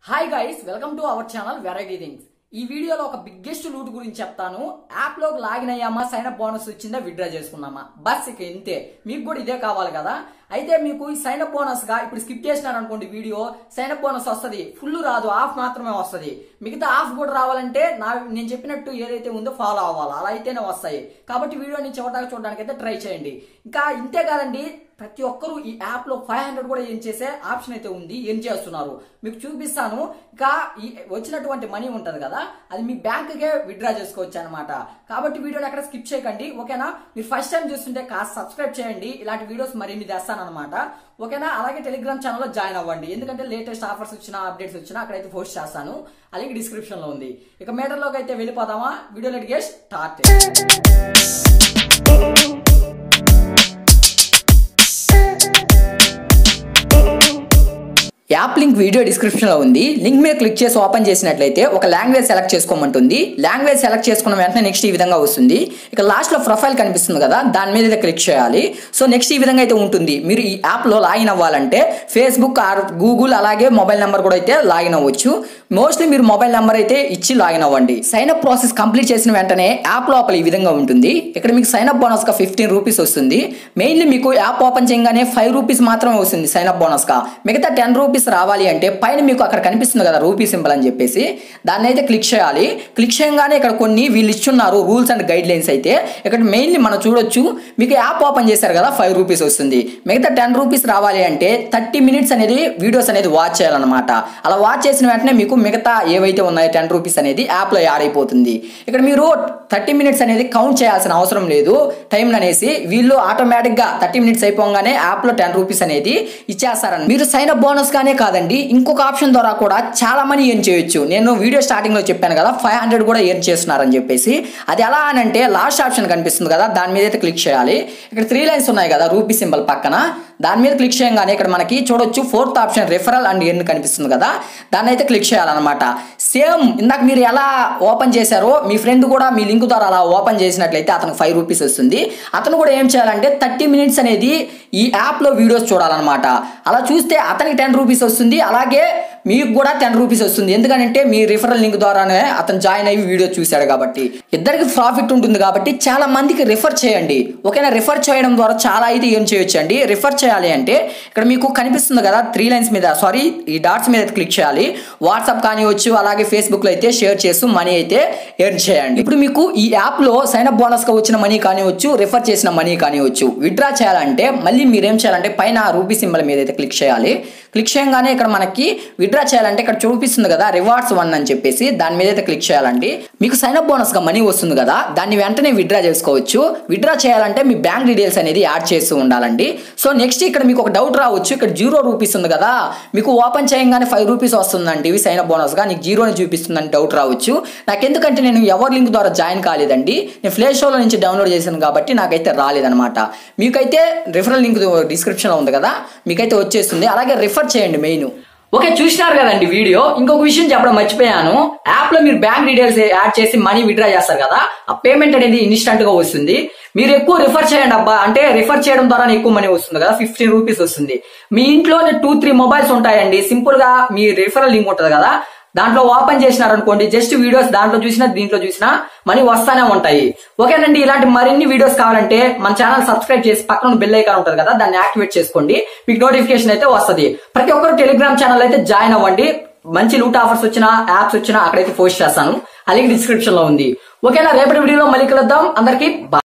hi guys welcome to our channel variety things ఈ వీడియోలో ఒక బిగ్గెస్ట్ లూట్ గురించి చెప్తాను యాప్ లోకి లాగిన్ అయ్యామా సైన్ అప్ బోనస్ వచ్చిందా విత్డ్రా చేసుకున్నామా బస్ ఇక ఇంతే మీకు కూడా ఇదే కావాలి కదా అయితే మీకు ఈ సైన్ అప్ బోనస్ గా ఇప్పుడు స్కిప్ చేసినారు అనుకోండి వీడియో సైన్ అప్ బోనస్ వస్తుంది ఫుల్ రాదు హాఫ్ మాత్రమే వస్తుంది మిగతా హాఫ్ కూడా రావాలంటే నా నేను చెప్పినట్టు ఏదైతే ఉందో ఫాలో అవ్వాలి అలా అయితేనే వస్తాయి కాబట్టి వీడియోని చివరిదాకా చూడడానికి అయితే ట్రై చేయండి ఇంకా ఇంతే కాదండి ప్రతి ఒక్కరూ ఈ యాప్ లో ఫైవ్ హండ్రెడ్ కూడా ఏం చేసే ఆప్షన్ అయితే ఉంది ఏం చేస్తున్నారు మీకు చూపిస్తాను ఇంకా ఈ వచ్చినటువంటి మనీ ఉంటది కదా అది మీ బ్యాంక్ కే విత్డ్రా చేసుకోవచ్చు అనమాట కాబట్టి వీడియోని ఎక్కడ స్కిప్ చేయకండి ఓకేనా మీరు ఫస్ట్ టైం చూస్తుంటే కాస్త సబ్స్క్రైబ్ చేయండి ఇలాంటి వీడియోస్ మరిన్ని తెస్తాను అనమాట ఓకేనా అలాగే టెలిగ్రామ్ ఛానల్లో జాయిన్ అవ్వండి ఎందుకంటే లేటెస్ట్ ఆఫర్స్ వచ్చినా అప్డేట్స్ వచ్చినా అక్కడైతే పోస్ట్ చేస్తాను అలాగే డిస్క్రిప్షన్ లో ఉంది ఇక మేటర్లోకి అయితే వెళ్ళిపోదామా video let get start app link video description లో ఉంది లింక్ మీద క్లిక్ చేసి ఓపెన్ చేసినట్లయితే ఒక లాంగ్వేజ్ సెలెక్ట్ చేసుకోమంటుంది లాంగ్వేజ్ సెలెక్ట్ చేసుకున్న వెంటనే నెక్స్ట్ ఈ విధంగా వస్తుంది ఇక లాస్ట్ లో ప్రొఫైల్ కనిపిస్తుంది కదా దాని మీద అయితే క్లిక్ చేయాలి సో నెక్స్ట్ ఈ విధంగా అయితే ఉంటుంది మీరు ఈ యాప్ లో లాగిన్ అవ్వాలంటే ఫేస్బుక్ ఆర్ గూగుల్ అలాగే మొబైల్ నెంబర్ కూడా అయితే లాగిన్ అవ్వచ్చు మోస్ట్లీ మీరు మొబైల్ నెంబర్ అయితే ఇచ్చి లాగిన్ అవ్వండి సైన్ అప్ ప్రాసెస్ కంప్లీట్ చేసిన వెంటనే యాప్ లోపల ఈ విధంగా ఉంటుంది ఇక్కడ మీకు సైన్ అప్ బోనస్ గా ఫిఫ్టీన్ రూపీస్ వస్తుంది మెయిన్లీ మీకు యాప్ ఓపెన్ చేయగానే ఫైవ్ రూపీస్ మాత్రమే వస్తుంది సైన్ అప్ బోనస్ గా మిగతా టెన్ రూపీస్ రావాలి అంటే పైన మీకు అక్కడ కనిపిస్తుంది కదా రూపీ సింబల్ అని చెప్పేసి దాన్ని అయితే క్లిక్ చేయాలి క్లిక్ చేయగానే ఇక్కడ కొన్ని వీళ్ళు ఇచ్చున్నారు రూల్స్ అండ్ గైడ్ లైన్స్ అయితే ఇక్కడ మెయిన్లీ మనం చూడొచ్చు మీకు యాప్ ఓపెన్ చేశారు కదా ఫైవ్ రూపీస్ వస్తుంది మిగతా టెన్ రూపీస్ రావాలి అంటే థర్టీ మినిట్స్ అనేది వీడియోస్ అనేది వాచ్ చేయాలన్నమాట అలా వాచ్ చేసిన వెంటనే మీకు మిగతా ఏవైతే ఉన్నాయో టెన్ రూపీస్ అనేది యాప్లో యాడ్ అయిపోతుంది ఇక్కడ మీరు థర్టీ మినిట్స్ అనేది కౌంట్ చేయాల్సిన అవసరం లేదు టైం అనేసి వీళ్ళు ఆటోమేటిక్గా థర్టీ మినిట్స్ అయిపోగానే యాప్లో టెన్ రూపీస్ అనేది ఇచ్చేస్తారని మీరు సైన్ అప్ బోనస్ గానే కాదండి ఇంకొక ఆప్షన్ ద్వారా కూడా చాలా మనీ ఎర్న్ చేయొచ్చు నేను వీడియో స్టార్టింగ్ లో చెప్పాను కదా ఫైవ్ హండ్రెడ్ కూడా ఎర్న్ చేస్తున్నారని చెప్పేసి అది ఎలా అని అంటే లాస్ట్ ఆప్షన్ కనిపిస్తుంది కదా దాని మీద అయితే క్లిక్ చేయాలి ఇక్కడ త్రీ లైన్స్ ఉన్నాయి కదా రూపీ సింబల్ పక్కన దాని మీద క్లిక్ చేయగానే ఇక్కడ మనకి చూడొచ్చు fourth option referral and earn కనిపిస్తుంది కదా దాన్ని అయితే క్లిక్ చేయాలన్నమాట సేమ్ ఇందాక మీరు ఎలా ఓపెన్ చేశారో మీ ఫ్రెండ్ కూడా మీ లింక్ ద్వారా అలా ఓపెన్ చేసినట్లయితే అతనికి ఫైవ్ రూపీస్ వస్తుంది అతను కూడా ఏం చేయాలంటే థర్టీ మినిట్స్ అనేది ఈ యాప్లో వీడియోస్ చూడాలన్నమాట అలా చూస్తే అతనికి టెన్ రూపీస్ వస్తుంది అలాగే మీకు కూడా టెన్ రూపీస్ వస్తుంది ఎందుకంటే మీ రిఫరల్ లింక్ ద్వారానే అతను జాయిన్ అయ్యి వీడియో చూశాడు కాబట్టి ఇద్దరికి ప్రాఫిట్ ఉంటుంది కాబట్టి చాలా మందికి రిఫర్ చేయండి ఓకేనా రిఫర్ చేయడం ద్వారా చాలా అయితే ఏం చేయొచ్చు అండి రిఫర్ చేయాలి అంటే ఇక్కడ మీకు కనిపిస్తుంది కదా త్రీ లైన్స్ మీద సారీ ఈ డాట్స్ మీద క్లిక్ చేయాలి వాట్సాప్ కానివచ్చు అలాగే ఫేస్బుక్ లో అయితే షేర్ చేస్తూ మనీ అయితే ఎర్న్ చేయండి ఇప్పుడు మీకు ఈ యాప్ లో సైన్ అప్ బోనస్ గా వచ్చిన మనీ కానివచ్చు రిఫర్ చేసిన మనీ కానివచ్చు విత్డ్రా చేయాలంటే మళ్ళీ మీరు ఏం చేయాలంటే పైన రూపీ సింబల్ మీద అయితే క్లిక్ చేయాలి క్లిక్ చేయగానే ఇక్కడ మనకి విత్డ్రా చేయాలంటే ఇక్కడ చూపిస్తుంది కదా రివార్డ్స్ వన్ అని చెప్పేసి దాని మీద అయితే క్లిక్ చేయాలండి మీకు సైన్ అప్ బోనస్ గా మనీ వస్తుంది కదా దాన్ని వెంటనే విత్డ్రా చేసుకోవచ్చు విత్డ్రా చేయాలంటే మీ బ్యాంక్ డీటెయిల్స్ అనేది యాడ్ చేస్తూ ఉండాలండి సో నెక్స్ట్ ఇక్కడ మీకు ఒక డౌట్ రావచ్చు ఇక్కడ జీరో రూపీస్ ఉంది కదా మీకు ఓపెన్ చేయగానే ఫైవ్ రూపీస్ వస్తుందండి ఇవి సైన్ అప్ బోనస్ గా నీకు జీరోని చూపిస్తుందని డౌట్ రావచ్చు నాకు ఎందుకంటే నేను ఎవరి లింక్ ద్వారా జాయిన్ కాలేదండి నేను ప్లే స్టోర్లో నుంచి డౌన్లోడ్ చేశాను కాబట్టి నాకైతే రాలేదనమాట మీకైతే రిఫరల్ లింక్ డిస్క్రిప్షన్లో ఉంది కదా మీకైతే వచ్చేస్తుంది అలాగే రిఫర్ చేయండి మెయిన్ ఓకే చూసినారు కదండి వీడియో ఇంకొక విషయం చెప్పడం మర్చిపోయాను యాప్ లో మీరు బ్యాంక్ డీటెయిల్స్ యాడ్ చేసి మనీ విత్డ్రా చేస్తారు కదా ఆ పేమెంట్ అనేది ఇన్స్టంట్ గా వస్తుంది మీరు ఎక్కువ రిఫర్ చేయండి అబ్బా అంటే రిఫర్ చేయడం ద్వారా ఎక్కువ మనీ వస్తుంది కదా ఫిఫ్టీన్ రూపీస్ వస్తుంది మీ ఇంట్లోనే టూ త్రీ మొబైల్స్ ఉంటాయండి సింపుల్ గా మీ రిఫరల్ లింక్ ఉంటుంది కదా దాంట్లో ఓపెన్ చేసినారు అనుకోండి జస్ట్ వీడియోస్ దాంట్లో చూసినా దీంట్లో చూసినా మనీ వస్తానే ఉంటాయి ఓకేనండి ఇలాంటి మరిన్ని వీడియోస్ కావాలంటే మన ఛానల్ సబ్స్క్రైబ్ చేసి పక్కన బెల్ ఐకాన్ ఉంటుంది కదా దాన్ని యాక్టివేట్ చేసుకోండి మీకు నోటిఫికేషన్ అయితే వస్తుంది ప్రతి ఒక్కరు టెలిగ్రామ్ ఛానల్ అయితే జాయిన్ అవ్వండి మంచి లూట్ ఆఫర్స్ వచ్చినా యాప్స్ వచ్చినా అక్కడైతే పోస్ట్ చేస్తాను అలాగే డిస్క్రిప్షన్ లో ఉంది ఓకేనా రేపటి వీడియోలో మళ్ళీ కలుద్దాం అందరికీ